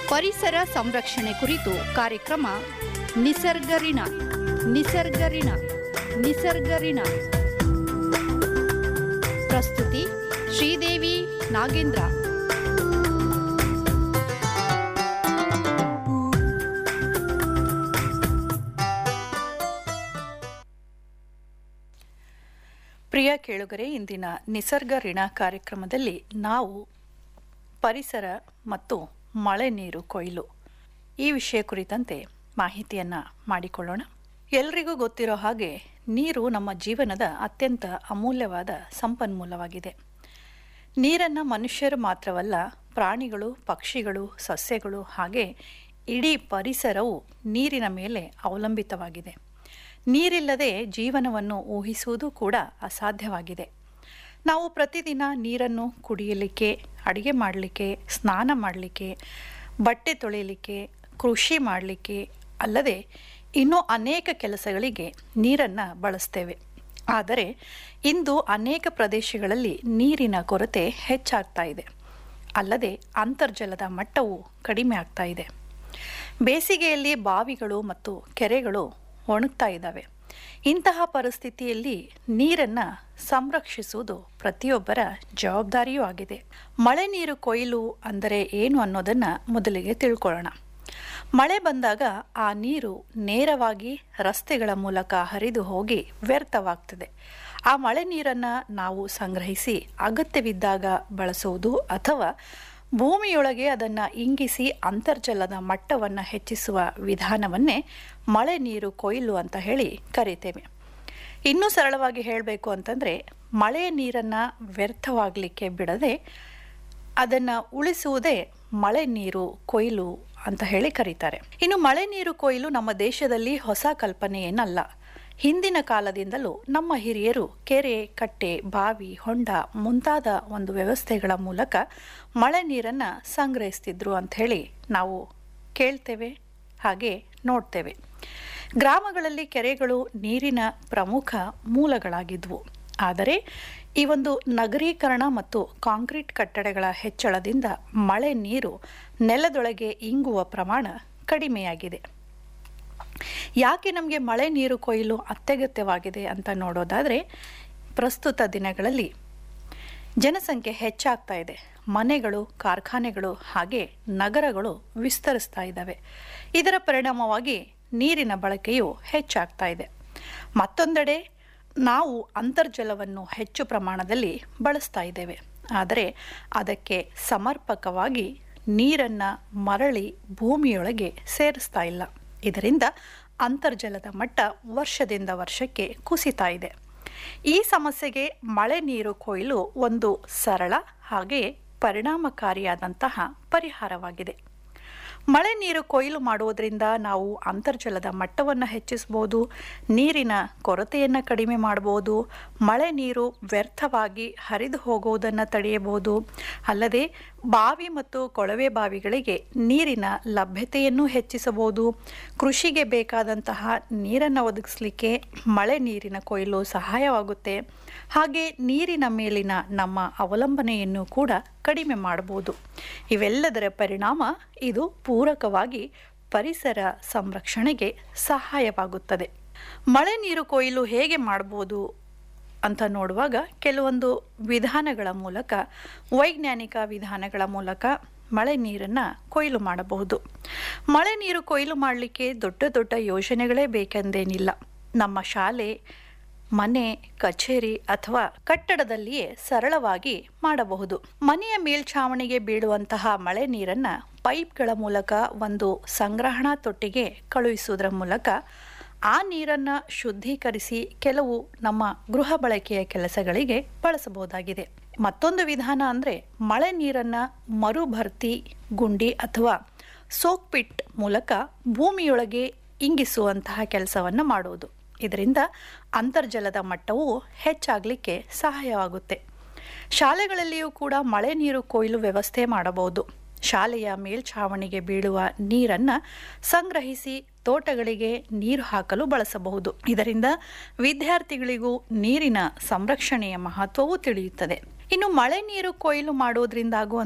ಪರಿಸರ ಸಂರಕ್ಷಣೆ ಕುರಿತು ಕಾರ್ಯಕ್ರಮ ನಿಸರ್ಗರಿಣ ನಿಸರ್ಗರಿಣ ನಿಸರ್ಗರಿಣ ಪ್ರಸ್ತುತಿ ಶ್ರೀದೇವಿ ನಾಗೇಂದ್ರ ಪ್ರಿಯ ಕೇಳುಗರೆ ಇಂದಿನ ನಿಸರ್ಗ ಋಣ ಕಾರ್ಯಕ್ರಮದಲ್ಲಿ ನಾವು ಪರಿಸರ ಮತ್ತು ಮಳೆ ನೀರು ಕೊಯ್ಲು ಈ ವಿಷಯ ಕುರಿತಂತೆ ಮಾಹಿತಿಯನ್ನು ಮಾಡಿಕೊಳ್ಳೋಣ ಎಲ್ರಿಗೂ ಗೊತ್ತಿರೋ ಹಾಗೆ ನೀರು ನಮ್ಮ ಜೀವನದ ಅತ್ಯಂತ ಅಮೂಲ್ಯವಾದ ಸಂಪನ್ಮೂಲವಾಗಿದೆ ನೀರನ್ನು ಮನುಷ್ಯರು ಮಾತ್ರವಲ್ಲ ಪ್ರಾಣಿಗಳು ಪಕ್ಷಿಗಳು ಸಸ್ಯಗಳು ಹಾಗೆ ಇಡೀ ಪರಿಸರವು ನೀರಿನ ಮೇಲೆ ಅವಲಂಬಿತವಾಗಿದೆ ನೀರಿಲ್ಲದೆ ಜೀವನವನ್ನು ಊಹಿಸುವುದು ಕೂಡ ಅಸಾಧ್ಯವಾಗಿದೆ ನಾವು ಪ್ರತಿದಿನ ನೀರನ್ನು ಕುಡಿಯಲಿಕ್ಕೆ ಅಡುಗೆ ಮಾಡಲಿಕ್ಕೆ ಸ್ನಾನ ಮಾಡಲಿಕ್ಕೆ ಬಟ್ಟೆ ತೊಳೆಯಲಿಕ್ಕೆ ಕೃಷಿ ಮಾಡಲಿಕ್ಕೆ ಅಲ್ಲದೆ ಇನ್ನೂ ಅನೇಕ ಕೆಲಸಗಳಿಗೆ ನೀರನ್ನು ಬಳಸ್ತೇವೆ ಆದರೆ ಇಂದು ಅನೇಕ ಪ್ರದೇಶಗಳಲ್ಲಿ ನೀರಿನ ಕೊರತೆ ಹೆಚ್ಚಾಗ್ತಾ ಇದೆ ಅಲ್ಲದೆ ಅಂತರ್ಜಲದ ಮಟ್ಟವು ಕಡಿಮೆ ಆಗ್ತಾ ಇದೆ ಬೇಸಿಗೆಯಲ್ಲಿ ಬಾವಿಗಳು ಮತ್ತು ಕೆರೆಗಳು ಒಣಗ್ತಾ ಇದ್ದಾವೆ ಇಂತಹ ಪರಿಸ್ಥಿತಿಯಲ್ಲಿ ನೀರನ್ನು ಸಂರಕ್ಷಿಸುವುದು ಪ್ರತಿಯೊಬ್ಬರ ಜವಾಬ್ದಾರಿಯೂ ಆಗಿದೆ ಮಳೆ ನೀರು ಕೊಯ್ಲು ಅಂದರೆ ಏನು ಅನ್ನೋದನ್ನು ಮೊದಲಿಗೆ ತಿಳ್ಕೊಳ್ಳೋಣ ಮಳೆ ಬಂದಾಗ ಆ ನೀರು ನೇರವಾಗಿ ರಸ್ತೆಗಳ ಮೂಲಕ ಹರಿದು ಹೋಗಿ ವ್ಯರ್ಥವಾಗ್ತದೆ ಆ ಮಳೆ ನೀರನ್ನು ನಾವು ಸಂಗ್ರಹಿಸಿ ಅಗತ್ಯವಿದ್ದಾಗ ಬಳಸುವುದು ಅಥವಾ ಭೂಮಿಯೊಳಗೆ ಅದನ್ನು ಇಂಗಿಸಿ ಅಂತರ್ಜಲದ ಮಟ್ಟವನ್ನು ಹೆಚ್ಚಿಸುವ ವಿಧಾನವನ್ನೇ ಮಳೆ ನೀರು ಕೊಯ್ಲು ಅಂತ ಹೇಳಿ ಕರಿತೇವೆ ಇನ್ನೂ ಸರಳವಾಗಿ ಹೇಳಬೇಕು ಅಂತಂದರೆ ಮಳೆಯ ನೀರನ್ನು ವ್ಯರ್ಥವಾಗಲಿಕ್ಕೆ ಬಿಡದೆ ಅದನ್ನು ಉಳಿಸುವುದೇ ಮಳೆ ನೀರು ಕೊಯ್ಲು ಅಂತ ಹೇಳಿ ಕರೀತಾರೆ ಇನ್ನು ಮಳೆ ನೀರು ಕೊಯ್ಲು ನಮ್ಮ ದೇಶದಲ್ಲಿ ಹೊಸ ಕಲ್ಪನೆ ಏನಲ್ಲ ಹಿಂದಿನ ಕಾಲದಿಂದಲೂ ನಮ್ಮ ಹಿರಿಯರು ಕೆರೆ ಕಟ್ಟೆ ಬಾವಿ ಹೊಂಡ ಮುಂತಾದ ಒಂದು ವ್ಯವಸ್ಥೆಗಳ ಮೂಲಕ ಮಳೆ ನೀರನ್ನು ಸಂಗ್ರಹಿಸ್ತಿದ್ರು ಅಂಥೇಳಿ ನಾವು ಕೇಳ್ತೇವೆ ಹಾಗೆ ನೋಡ್ತೇವೆ ಗ್ರಾಮಗಳಲ್ಲಿ ಕೆರೆಗಳು ನೀರಿನ ಪ್ರಮುಖ ಮೂಲಗಳಾಗಿದ್ವು ಆದರೆ ಈ ಒಂದು ನಗರೀಕರಣ ಮತ್ತು ಕಾಂಕ್ರೀಟ್ ಕಟ್ಟಡಗಳ ಹೆಚ್ಚಳದಿಂದ ಮಳೆ ನೀರು ನೆಲದೊಳಗೆ ಇಂಗುವ ಪ್ರಮಾಣ ಕಡಿಮೆಯಾಗಿದೆ ಯಾಕೆ ನಮಗೆ ಮಳೆ ನೀರು ಕೊಯ್ಲು ಅತ್ಯಗತ್ಯವಾಗಿದೆ ಅಂತ ನೋಡೋದಾದರೆ ಪ್ರಸ್ತುತ ದಿನಗಳಲ್ಲಿ ಜನಸಂಖ್ಯೆ ಹೆಚ್ಚಾಗ್ತಾ ಇದೆ ಮನೆಗಳು ಕಾರ್ಖಾನೆಗಳು ಹಾಗೆ ನಗರಗಳು ವಿಸ್ತರಿಸ್ತಾ ಇದ್ದಾವೆ ಇದರ ಪರಿಣಾಮವಾಗಿ ನೀರಿನ ಬಳಕೆಯು ಹೆಚ್ಚಾಗ್ತಾ ಇದೆ ಮತ್ತೊಂದೆಡೆ ನಾವು ಅಂತರ್ಜಲವನ್ನು ಹೆಚ್ಚು ಪ್ರಮಾಣದಲ್ಲಿ ಬಳಸ್ತಾ ಇದ್ದೇವೆ ಆದರೆ ಅದಕ್ಕೆ ಸಮರ್ಪಕವಾಗಿ ನೀರನ್ನು ಮರಳಿ ಭೂಮಿಯೊಳಗೆ ಸೇರಿಸ್ತಾ ಇಲ್ಲ ಇದರಿಂದ ಅಂತರ್ಜಲದ ಮಟ್ಟ ವರ್ಷದಿಂದ ವರ್ಷಕ್ಕೆ ಕುಸಿತಾ ಇದೆ ಈ ಸಮಸ್ಯೆಗೆ ಮಳೆ ನೀರು ಕೊಯ್ಲು ಒಂದು ಸರಳ ಹಾಗೆ ಪರಿಣಾಮಕಾರಿಯಾದಂತಹ ಪರಿಹಾರವಾಗಿದೆ ಮಳೆ ನೀರು ಕೊಯ್ಲು ಮಾಡುವುದರಿಂದ ನಾವು ಅಂತರ್ಜಲದ ಮಟ್ಟವನ್ನು ಹೆಚ್ಚಿಸ್ಬೋದು ನೀರಿನ ಕೊರತೆಯನ್ನು ಕಡಿಮೆ ಮಾಡ್ಬೋದು ಮಳೆ ನೀರು ವ್ಯರ್ಥವಾಗಿ ಹರಿದು ಹೋಗುವುದನ್ನು ತಡೆಯಬಹುದು ಅಲ್ಲದೆ ಬಾವಿ ಮತ್ತು ಕೊಳವೆ ಬಾವಿಗಳಿಗೆ ನೀರಿನ ಲಭ್ಯತೆಯನ್ನು ಹೆಚ್ಚಿಸಬಹುದು ಕೃಷಿಗೆ ಬೇಕಾದಂತಹ ನೀರನ್ನು ಒದಗಿಸಲಿಕ್ಕೆ ಮಳೆ ನೀರಿನ ಕೊಯ್ಲು ಸಹಾಯವಾಗುತ್ತೆ ಹಾಗೆ ನೀರಿನ ಮೇಲಿನ ನಮ್ಮ ಅವಲಂಬನೆಯನ್ನು ಕೂಡ ಕಡಿಮೆ ಮಾಡಬಹುದು ಇವೆಲ್ಲದರ ಪರಿಣಾಮ ಇದು ಪೂರಕವಾಗಿ ಪರಿಸರ ಸಂರಕ್ಷಣೆಗೆ ಸಹಾಯವಾಗುತ್ತದೆ ಮಳೆ ನೀರು ಕೊಯ್ಲು ಹೇಗೆ ಮಾಡ್ಬೋದು ಅಂತ ನೋಡುವಾಗ ಕೆಲವೊಂದು ವಿಧಾನಗಳ ಮೂಲಕ ವೈಜ್ಞಾನಿಕ ವಿಧಾನಗಳ ಮೂಲಕ ಮಳೆ ನೀರನ್ನು ಕೊಯ್ಲು ಮಾಡಬಹುದು ಮಳೆ ನೀರು ಕೊಯ್ಲು ಮಾಡಲಿಕ್ಕೆ ದೊಡ್ಡ ದೊಡ್ಡ ಯೋಜನೆಗಳೇ ಬೇಕೆಂದೇನಿಲ್ಲ ನಮ್ಮ ಶಾಲೆ ಮನೆ ಕಚೇರಿ ಅಥವಾ ಕಟ್ಟಡದಲ್ಲಿಯೇ ಸರಳವಾಗಿ ಮಾಡಬಹುದು ಮನೆಯ ಮೇಲ್ಛಾವಣಿಗೆ ಬೀಳುವಂತಹ ಮಳೆ ನೀರನ್ನು ಪೈಪ್ಗಳ ಮೂಲಕ ಒಂದು ಸಂಗ್ರಹಣಾ ತೊಟ್ಟಿಗೆ ಕಳುಹಿಸುವುದರ ಮೂಲಕ ಆ ನೀರನ್ನು ಶುದ್ಧೀಕರಿಸಿ ಕೆಲವು ನಮ್ಮ ಗೃಹ ಬಳಕೆಯ ಕೆಲಸಗಳಿಗೆ ಬಳಸಬಹುದಾಗಿದೆ ಮತ್ತೊಂದು ವಿಧಾನ ಅಂದರೆ ಮಳೆ ನೀರನ್ನು ಮರುಭರ್ತಿ ಗುಂಡಿ ಅಥವಾ ಸೋಕ್ಪಿಟ್ ಮೂಲಕ ಭೂಮಿಯೊಳಗೆ ಇಂಗಿಸುವಂತಹ ಕೆಲಸವನ್ನು ಮಾಡುವುದು ಇದರಿಂದ ಅಂತರ್ಜಲದ ಮಟ್ಟವು ಹೆಚ್ಚಾಗಲಿಕ್ಕೆ ಸಹಾಯವಾಗುತ್ತೆ ಶಾಲೆಗಳಲ್ಲಿಯೂ ಕೂಡ ಮಳೆ ನೀರು ಕೊಯ್ಲು ವ್ಯವಸ್ಥೆ ಮಾಡಬಹುದು ಶಾಲೆಯ ಮೇಲ್ಛಾವಣಿಗೆ ಬೀಳುವ ನೀರನ್ನು ಸಂಗ್ರಹಿಸಿ ತೋಟಗಳಿಗೆ ನೀರು ಹಾಕಲು ಬಳಸಬಹುದು ಇದರಿಂದ ವಿದ್ಯಾರ್ಥಿಗಳಿಗೂ ನೀರಿನ ಸಂರಕ್ಷಣೆಯ ಮಹತ್ವವೂ ತಿಳಿಯುತ್ತದೆ ಇನ್ನು ಮಳೆ ನೀರು ಕೊಯ್ಲು ಮಾಡೋದ್ರಿಂದ ಆಗುವ